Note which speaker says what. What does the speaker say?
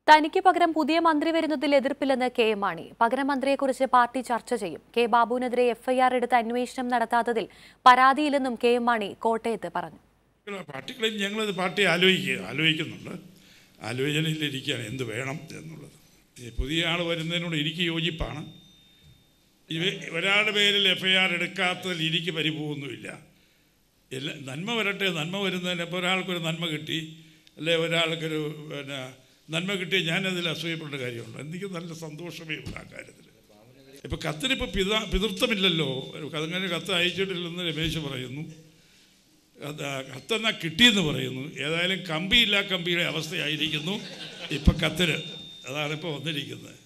Speaker 1: തനിക്ക് പകരം പുതിയ മന്ത്രി വരുന്നതിൽ എതിർപ്പില്ലെന്ന് കെ എം മാണി പകരം മന്ത്രിയെക്കുറിച്ച് പാർട്ടി ചർച്ച ചെയ്യും കെ ബാബുവിനെതിരെ എഫ്ഐആർ എടുത്ത് അന്വേഷണം നടത്താത്തതിൽ പരാതിയില്ലെന്നും കെ എം മാണി കോട്ടയത്ത് പറഞ്ഞു
Speaker 2: പാർട്ടികളിൽ ഞങ്ങളത് പാർട്ടി ആലോചിക്കുക ആലോചിക്കുന്നുണ്ട് ആലോചനയിലിരിക്കുകയാണ് എന്ത് വേണം എന്നുള്ളത് ഈ പുതിയ ആൾ വരുന്നതിനോട് എനിക്ക് യോജിപ്പാണ് ഇവ ഒരാളുടെ പേരിൽ എഫ് ഐ ആർ എടുക്കാത്തതിൽ എനിക്ക് പരിഭവമൊന്നുമില്ല എല്ലാ നന്മ വരട്ടെ നന്മ വരുന്നതിന് ഇപ്പോൾ ഒരാൾക്കൊരു നന്മ കിട്ടി അല്ലെ ഒരാൾക്കൊരു പിന്നെ നന്മ കിട്ടിയ ഞാനതിൽ അസൂയപ്പെട്ട കാര്യമുണ്ട് എനിക്ക് നല്ല സന്തോഷമേ ഉള്ളൂ ആ കാര്യത്തിൽ ഇപ്പോൾ കത്തിനിപ്പോൾ പിതാ പിതൃത്വമില്ലല്ലോ അങ്ങനെ കത്ത് അയച്ചിട്ടില്ലെന്ന് രമേശ് പറയുന്നു അത് കത്തെന്നാ കിട്ടിയെന്ന് പറയുന്നു ഏതായാലും കമ്പിയില്ല കമ്പിയുടെ അവസ്ഥയായിരിക്കുന്നു ഇപ്പം കത്തിന് അതാണ് ഇപ്പോൾ വന്നിരിക്കുന്നത്